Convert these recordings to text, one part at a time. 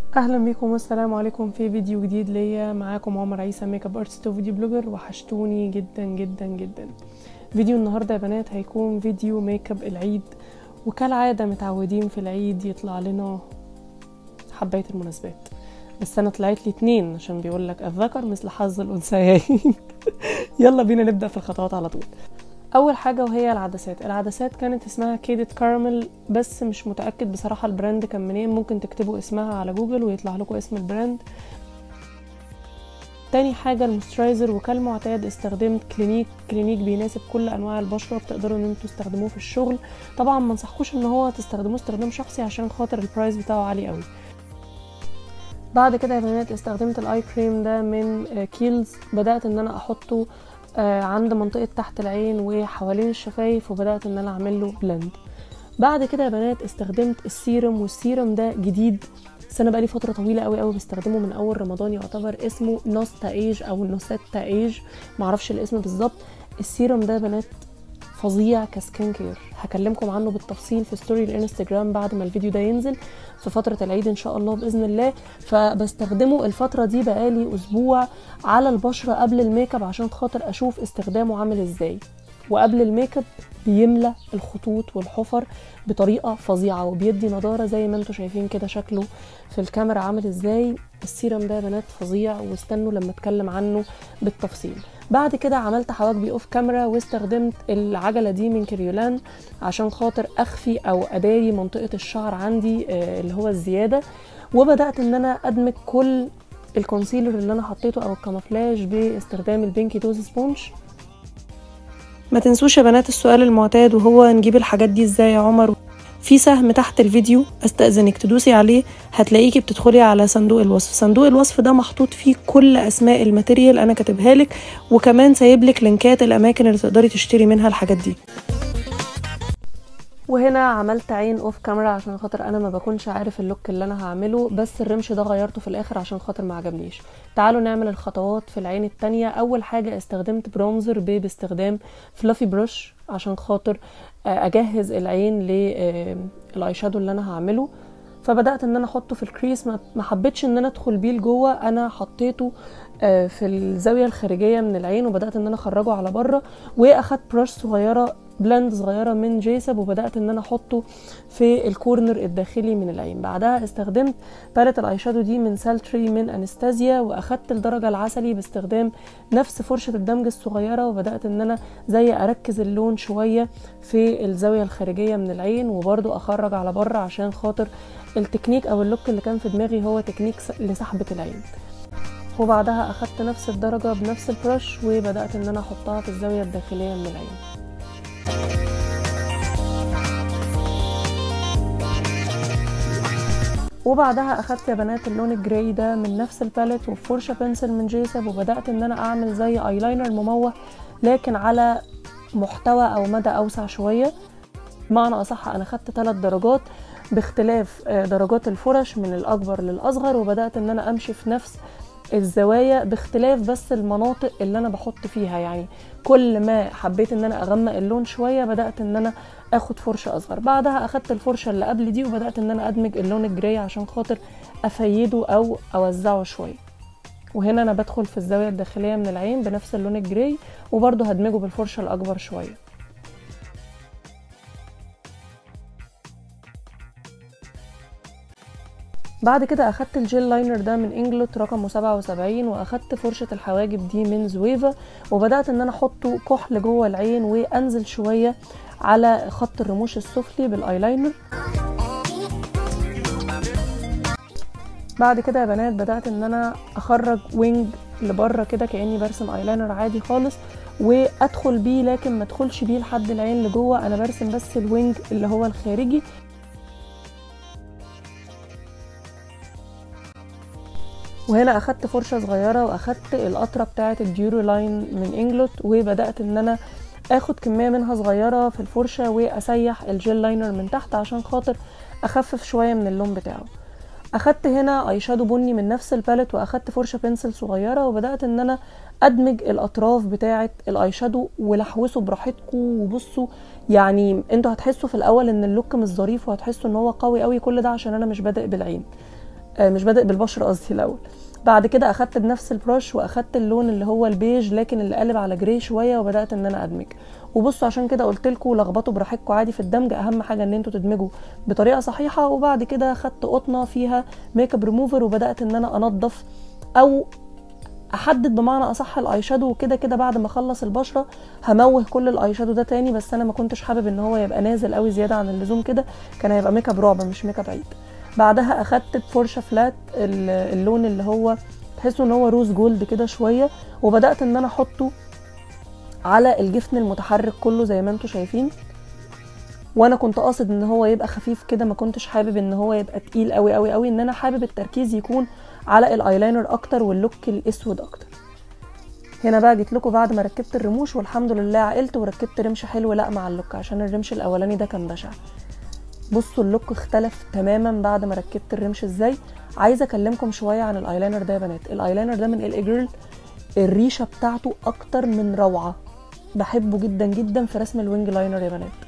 اهلا بيكم والسلام عليكم في فيديو جديد ليا معاكم عمر عيسى ميك اب ارتست وفيديو بلوجر وحشتوني جدا جدا جدا فيديو النهارده يا بنات هيكون فيديو ميك اب العيد وكالعاده متعودين في العيد يطلع لنا حبايه المناسبات بس انا طلعت لي اتنين عشان بيقول لك الذكر مثل حظ الانثيين يلا بينا نبدا في الخطوات على طول اول حاجه وهي العدسات العدسات كانت اسمها كيدت كارمل بس مش متاكد بصراحه البراند كان منين ممكن تكتبوا اسمها على جوجل ويطلع لكم اسم البراند تاني حاجة المسترايزر وكالمعتاد استخدمت كلينيك كلينيك بيناسب كل انواع البشرة بتقدروا ان انتوا تستخدموه في الشغل طبعا ما انصحكوش ان هو تستخدموه استخدام شخصي عشان خاطر البرايس بتاعه عالي قوي بعد كده يا بنات استخدمت الاي كريم ده من كيلز بدأت ان انا احطه عند منطقة تحت العين وحوالين الشفايف وبدأت ان انا اعمل له بلند بعد كده يا بنات استخدمت السيرم والسيرم ده جديد بس انا بقالي فتره طويله قوي قوي بستخدمه من اول رمضان يعتبر اسمه نوستا ايج او نوستا ايج معرفش الاسم بالظبط السيرم ده يا بنات فظيع كسكين كير هكلمكم عنه بالتفصيل في ستوري الانستجرام بعد ما الفيديو ده ينزل في فترة العيد ان شاء الله باذن الله فبستخدمه الفترة دي بقالي اسبوع على البشرة قبل الميك اب عشان خاطر اشوف استخدامه عامل ازاي وقبل الميك اب بيملى الخطوط والحفر بطريقه فظيعه وبيدي نضاره زي ما انتم شايفين كده شكله في الكاميرا عامل ازاي السيرم ده يا بنات فظيع واستنوا لما اتكلم عنه بالتفصيل بعد كده عملت حواجبي اوف كاميرا واستخدمت العجله دي من كريولان عشان خاطر اخفي او اداري منطقه الشعر عندي اللي هو الزياده وبدات ان انا ادمج كل الكونسيلر اللي انا حطيته او الكامافلاج باستخدام البينكي دوز سبونج ما تنسوش يا بنات السؤال المعتاد وهو نجيب الحاجات دي ازاي يا عمر في سهم تحت الفيديو استأذنك تدوسي عليه هتلاقيكي بتدخلي على صندوق الوصف صندوق الوصف ده محطوط فيه كل اسماء الماتيريال انا كاتبها لك وكمان سايب لك لينكات الاماكن اللي تقدري تشتري منها الحاجات دي وهنا عملت عين اوف كاميرا عشان خاطر انا ما بكونش عارف اللوك اللي انا هعمله بس الرمش ده غيرته في الاخر عشان خاطر ما عجبنيش تعالوا نعمل الخطوات في العين التانية اول حاجة استخدمت برونزر باستخدام فلافي بروش عشان خاطر اجهز العين للاي شادو اللي انا هعمله فبدات ان انا احطه في الكريس ما حبيتش ان انا ادخل بيه لجوه انا حطيته في الزاويه الخارجيه من العين وبدات ان انا اخرجه على بره واخدت بروش صغيره بلند صغيره من جيسب وبدات ان انا احطه في الكورنر الداخلي من العين بعدها استخدمت باليت الاي شادو دي من سالتري من انستازيا واخدت الدرجه العسلي باستخدام نفس فرشه الدمج الصغيره وبدات ان انا زي اركز اللون شويه في الزاويه الخارجيه من العين وبرده اخرج على بره عشان خاطر التكنيك او اللوك اللي كان في دماغي هو تكنيك لسحبه العين وبعدها اخدت نفس الدرجه بنفس البرش وبدات ان انا احطها في الزاويه الداخليه من العين وبعدها اخدت يا بنات اللون الجراي ده من نفس الباليت وفرشه بنسل من جيسب وبدات ان انا اعمل زي ايلاينر مموه لكن على محتوى او مدى اوسع شويه بمعنى اصح انا خدت ثلاث درجات باختلاف درجات الفرش من الاكبر للاصغر وبدات ان انا امشي في نفس الزوايا باختلاف بس المناطق اللي انا بحط فيها يعني كل ما حبيت ان انا اغمق اللون شويه بدات ان انا اخد فرشه اصغر بعدها اخدت الفرشه اللي قبل دي وبدات ان انا ادمج اللون الجراي عشان خاطر افيده او اوزعه شويه وهنا انا بدخل في الزاويه الداخليه من العين بنفس اللون الجراي وبرده هدمجه بالفرشه الاكبر شويه بعد كده اخدت الجيل لاينر ده من انجلوت رقمه 77 واخدت فرشه الحواجب دي من زويفا وبدات ان انا احطه كحل جوه العين وانزل شويه على خط الرموش السفلي بالايلاينر بعد كده يا بنات بدات ان انا اخرج وينج لبره كده كاني برسم ايلاينر عادي خالص وادخل بيه لكن ما ادخلش بيه لحد العين لجوه انا برسم بس الوينج اللي هو الخارجي وهنا اخدت فرشه صغيره واخدت القطره بتاعه الديورو لاين من انجلوت وبدات ان انا اخد كميه منها صغيره في الفرشه واسيح الجيل لاينر من تحت عشان خاطر اخفف شويه من اللون بتاعه اخدت هنا اي شادو بني من نفس الباليت واخدت فرشه بنسل صغيره وبدات ان انا ادمج الاطراف بتاعه الاي شادو ولحوسه براحتكم وبصوا يعني انتوا هتحسوا في الاول ان اللوك مش ظريف وهتحسوا ان هو قوي قوي كل ده عشان انا مش بادئ بالعين آه مش بادئ بالبشره قصدي الاول بعد كده اخدت بنفس البرش واخدت اللون اللي هو البيج لكن اللي قلب على جراي شويه وبدات ان انا ادمج وبصوا عشان كده قلت لكم لخبطوا براحتكم عادي في الدمج اهم حاجه ان انتوا تدمجوا بطريقه صحيحه وبعد كده خدت قطنه فيها ميك اب ريموفر وبدات ان انا انضف او احدد بمعنى اصح الاي شادو وكده كده بعد ما اخلص البشره هموه كل الاي شادو ده تاني بس انا ما كنتش حابب ان هو يبقى نازل قوي زياده عن اللزوم كده كان هيبقى ميك اب رعب مش ميك اب عيد بعدها اخدت بفرشه فلات اللون اللي هو تحسوا ان هو روز جولد كده شويه وبدات ان انا احطه على الجفن المتحرك كله زي ما انتم شايفين وانا كنت قاصد ان هو يبقى خفيف كده ما كنتش حابب ان هو يبقى تقيل قوي قوي قوي ان انا حابب التركيز يكون على الايلاينر اكتر واللوك الاسود اكتر هنا بقى جيت لكم بعد ما ركبت الرموش والحمد لله عقلت وركبت رمش حلو لا مع اللوك عشان الرمش الاولاني ده كان بشع بصوا اللوك اختلف تماما بعد ما ركبت الرمش ازاي عايزه اكلمكم شويه عن الايلاينر ده يا بنات الايلاينر ده من ال جيرل الريشه بتاعته اكتر من روعه بحبه جدا جدا في رسم الوينج لاينر يا بنات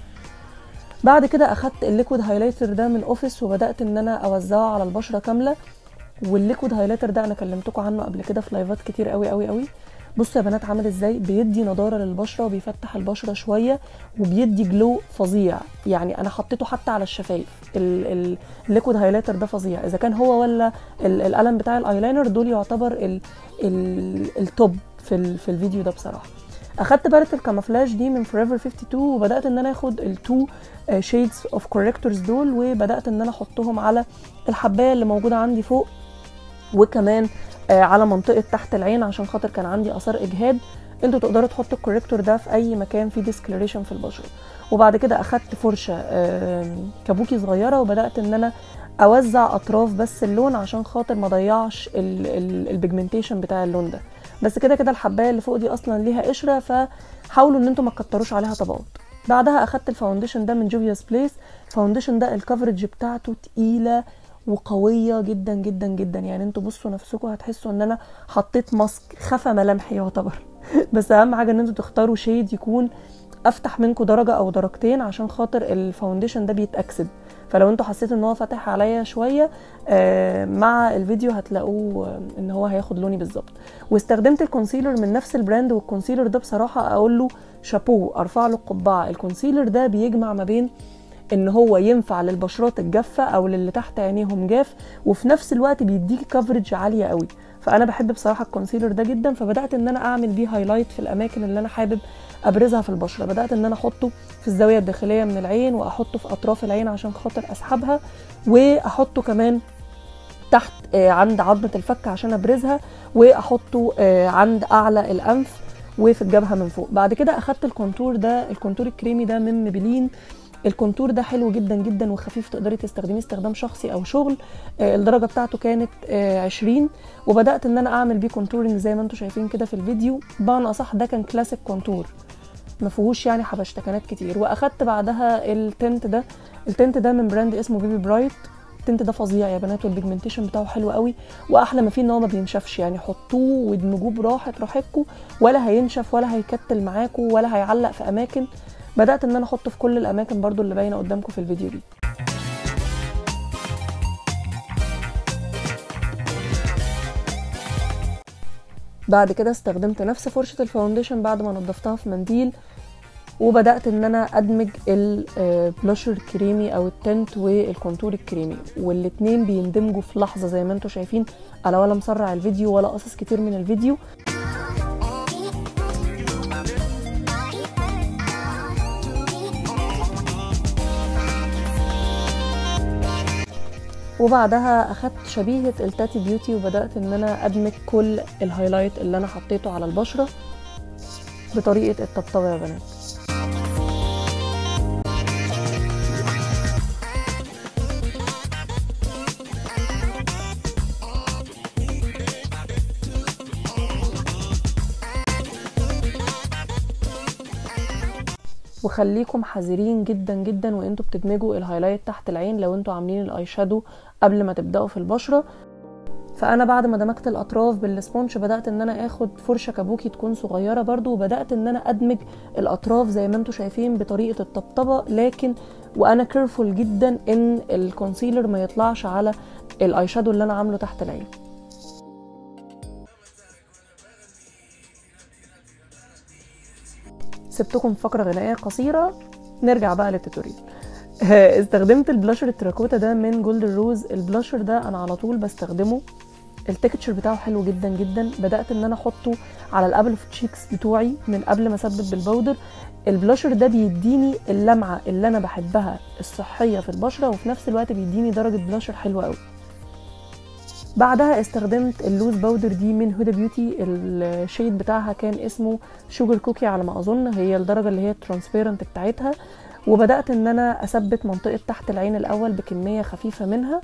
بعد كده اخدت الليكويد هايلايتر ده من اوفيس وبدات ان انا اوزعه على البشره كامله والليكويد هايلايتر ده انا كلمتكم عنه قبل كده في لايفات كتير قوي قوي قوي بصوا يا بنات عامل ازاي بيدي نضاره للبشره وبيفتح البشره شويه وبيدي جلو فظيع يعني انا حطيته حتى على الشفايف الليكويد هايلايتر ده فظيع اذا كان هو ولا القلم بتاع الايلاينر دول يعتبر ال ال التوب في ال في الفيديو ده بصراحه اخدت باليت الكامافلاج دي من فوريفر 52 وبدات ان انا اخد التو شيدز اوف كوركتورز دول وبدات ان انا احطهم على الحبايه اللي موجوده عندي فوق وكمان على منطقه تحت العين عشان خاطر كان عندي اثار اجهاد انتوا تقدروا تحطوا الكوريكتور ده في اي مكان فيه ديسكلريشن في البشره وبعد كده اخدت فرشه كابوكي صغيره وبدات ان انا اوزع اطراف بس اللون عشان خاطر ما ضيعش البيجمنتيشن بتاع اللون ده بس كده كده الحبايه اللي فوق دي اصلا ليها قشره فحاولوا ان انتوا ما تكتروش عليها طبقات بعدها اخدت الفاونديشن ده من جوفياس بليس الفاونديشن ده الكفرج بتاعته تقيله وقويه جدا جدا جدا يعني انتوا بصوا نفسكم هتحسوا ان انا حطيت ماسك خفى ملامحي يعتبر بس اهم حاجه ان انتوا تختاروا شيد يكون افتح منكم درجه او درجتين عشان خاطر الفاونديشن ده بيتاكسد فلو انتوا حسيتوا ان هو فاتح عليا شويه آه مع الفيديو هتلاقوه آه ان هو هياخد لوني بالظبط واستخدمت الكونسيلر من نفس البراند والكونسيلر ده بصراحه اقول له شابو ارفع له القبعه الكونسيلر ده بيجمع ما بين ان هو ينفع للبشرات الجافه او للي تحت عينيهم جاف وفي نفس الوقت بيديكي كفرج عاليه قوي فانا بحب بصراحه الكونسيلر ده جدا فبدات ان انا اعمل بيه هايلايت في الاماكن اللي انا حابب ابرزها في البشره بدات ان انا احطه في الزاويه الداخليه من العين واحطه في اطراف العين عشان خاطر اسحبها واحطه كمان تحت عند عظمه الفك عشان ابرزها واحطه عند اعلى الانف وفي الجبهه من فوق بعد كده اخدت الكونتور ده الكونتور الكريمي ده من ميبلين الكونتور ده حلو جدا جدا وخفيف تقدري تستخدميه استخدام شخصي او شغل آه الدرجه بتاعته كانت آه 20 وبدات ان انا اعمل بيه كونتورنج زي ما انتم شايفين كده في الفيديو بمعنى اصح ده كان كلاسيك كونتور ما فيهوش يعني حبشتكنات كتير واخدت بعدها التنت ده التنت ده من براند اسمه بيبي برايت التنت ده فظيع يا بنات والبيجمنتيشن بتاعه حلو قوي واحلى ما فيه ان هو ما بينشفش يعني حطوه وادمجوه براحه راحتكم ولا هينشف ولا هيكتل معاكم ولا هيعلق في اماكن بدات ان انا احطه في كل الاماكن برضو اللي باينه قدامكم في الفيديو دي بعد كده استخدمت نفس فرشه الفاونديشن بعد ما نضفتها في منديل وبدات ان انا ادمج البلاشر الكريمي او التنت والكونتور الكريمي والاتنين بيندمجوا في لحظه زي ما انتم شايفين انا ولا مسرع الفيديو ولا قصص كتير من الفيديو وبعدها اخدت شبيهه التاتي بيوتي وبدات ان انا ادمج كل الهايلايت اللي انا حطيته على البشره بطريقه الطبطبه يا بنات وخليكم حذرين جدا جدا وانتوا بتدمجوا الهايلايت تحت العين لو انتوا عاملين الاي شادو قبل ما تبداوا في البشره فانا بعد ما دمجت الاطراف بالسبونج بدات ان انا اخد فرشه كابوكي تكون صغيره برضو وبدات ان انا ادمج الاطراف زي ما انتم شايفين بطريقه الطبطبه لكن وانا كيرفول جدا ان الكونسيلر ما يطلعش على الاي شادو اللي انا عامله تحت العين سبتكم فقره غنائيه قصيره نرجع بقى للتوتوريال استخدمت البلاشر التراكوتا ده من جولد روز البلاشر ده انا على طول بستخدمه التكتشر بتاعه حلو جدا جدا بدات ان انا احطه على الابل اوف تشيكس بتوعي من قبل ما اسبب بالبودر البلاشر ده بيديني اللمعه اللي انا بحبها الصحيه في البشره وفي نفس الوقت بيديني درجه بلاشر حلوه قوي بعدها استخدمت اللوز باودر دي من هدى بيوتي الشيد بتاعها كان اسمه شوجر كوكي على ما اظن هي الدرجه اللي هي الترانسبيرنت بتاعتها وبدات ان انا اثبت منطقه تحت العين الاول بكميه خفيفه منها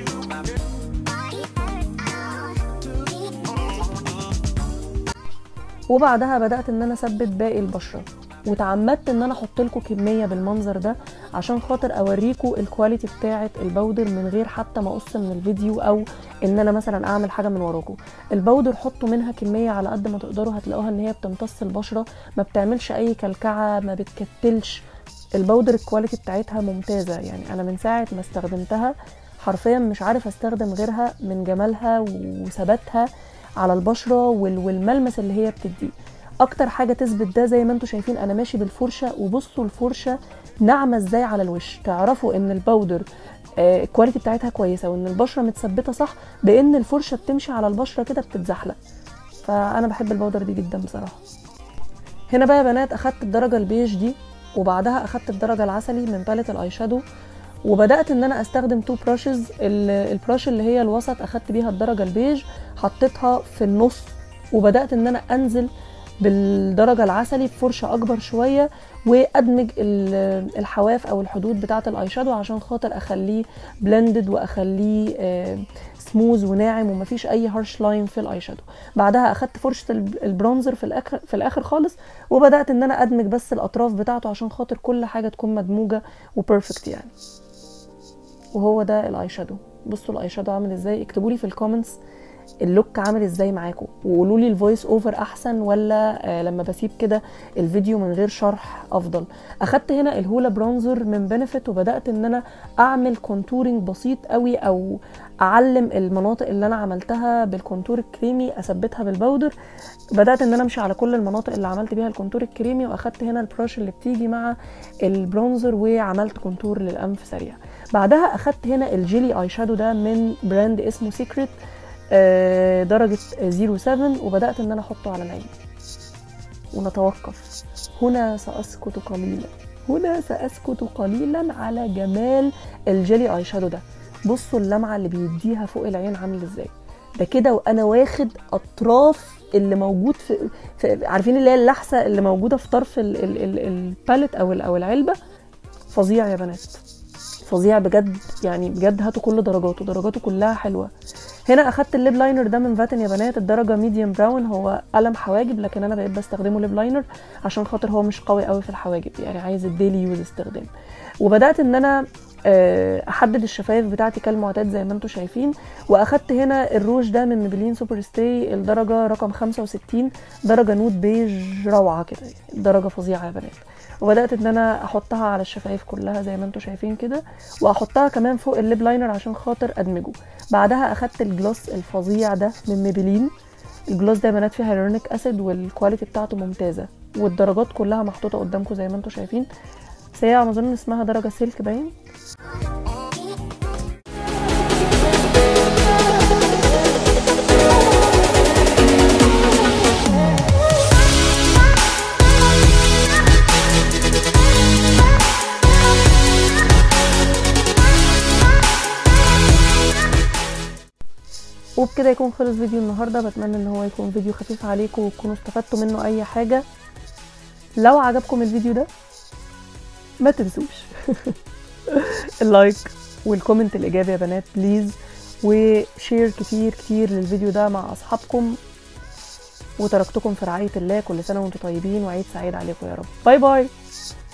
وبعدها بدات ان انا اثبت باقي البشره وتعمدت ان انا احط لكم كميه بالمنظر ده عشان خاطر اوريكم الكواليتي بتاعه البودر من غير حتى ما اقص من الفيديو او ان انا مثلا اعمل حاجه من وراكم البودر حطوا منها كميه على قد ما تقدروا هتلاقوها ان هي بتمتص البشره ما بتعملش اي كلكعه ما بتكتلش البودر الكواليتي بتاعتها ممتازه يعني انا من ساعه ما استخدمتها حرفيا مش عارف استخدم غيرها من جمالها وثباتها على البشره والملمس اللي هي بتديه اكتر حاجه تثبت ده زي ما انتم شايفين انا ماشي بالفرشه وبصوا الفرشه ناعمه ازاي على الوش تعرفوا ان البودر آه الكواليتي بتاعتها كويسه وان البشره متثبته صح بان الفرشه بتمشي على البشره كده بتتزحلق فانا بحب البودر دي جدا بصراحه هنا بقى يا بنات اخدت الدرجه البيج دي وبعدها اخدت الدرجه العسلي من باليت الاي شادو وبدات ان انا استخدم تو براشز البراش اللي هي الوسط اخدت بيها الدرجه البيج حطيتها في النص وبدات ان انا انزل بالدرجه العسلي بفرشه اكبر شويه وادمج الحواف او الحدود بتاعه الاي شادو عشان خاطر اخليه بلندد واخليه سموز وناعم ومفيش اي هارش لاين في الاي شادو بعدها اخدت فرشه البرونزر في الاخر في الاخر خالص وبدات ان انا ادمج بس الاطراف بتاعته عشان خاطر كل حاجه تكون مدموجه وبيرفكت يعني وهو ده الاي شادو بصوا الاي شادو عامل ازاي اكتبوا لي في الكومنتس اللوك عامل ازاي معاكم وقولوا لي الفويس اوفر احسن ولا آه لما بسيب كده الفيديو من غير شرح افضل اخدت هنا الهولا برونزر من بنفيت وبدات ان انا اعمل كونتورنج بسيط قوي او اعلم المناطق اللي انا عملتها بالكونتور الكريمي اثبتها بالبودر بدات ان انا امشي على كل المناطق اللي عملت بيها الكونتور الكريمي واخدت هنا البراش اللي بتيجي مع البرونزر وعملت كونتور للانف سريع بعدها اخدت هنا الجيلي اي شادو ده من براند اسمه سيكريت درجة 07 وبدأت ان انا احطه على العين ونتوقف هنا سأسكت قليلا هنا سأسكت قليلا على جمال الجيلي اي شادو ده بصوا اللمعة اللي بيديها فوق العين عامل ازاي ده كده وانا واخد اطراف اللي موجود في, في عارفين اللي هي اللحسه اللي موجوده في طرف ال ال ال الباليت او او العلبه فظيع يا بنات فظيع بجد يعني بجد هاتوا كل درجاته درجاته كلها حلوه هنا اخدت الليب لاينر ده من فاتن يا بنات الدرجه ميديوم براون هو قلم حواجب لكن انا بقيت بستخدمه ليب لاينر عشان خاطر هو مش قوي قوي في الحواجب يعني عايز الديلي يوز استخدام وبدات ان انا احدد الشفايف بتاعتي كالمعتاد زي ما انتم شايفين واخدت هنا الروج ده من ميبلين سوبر ستاي الدرجه رقم 65 درجه نود بيج روعه كده درجه فظيعه يا بنات وبدات ان انا احطها على الشفايف كلها زي ما انتم شايفين كده واحطها كمان فوق الليب لاينر عشان خاطر ادمجه بعدها اخدت الجلوس الفظيع ده من ميبلين الجلوس ده يا بنات فيه هيرونيك اسيد والكواليتي بتاعته ممتازه والدرجات كلها محطوطه قدامكم زي ما انتم شايفين بس هي على ما اظن اسمها درجه سلك باين وبكده يكون خلص فيديو النهارده بتمنى ان هو يكون فيديو خفيف عليكم وتكونوا استفدتوا منه اي حاجه لو عجبكم الفيديو ده ما تنسوش اللايك والكومنت الايجابي يا بنات بليز وشير كتير كتير للفيديو ده مع اصحابكم وتركتكم في رعايه الله كل سنه وانتم طيبين وعيد سعيد عليكم يا رب باي باي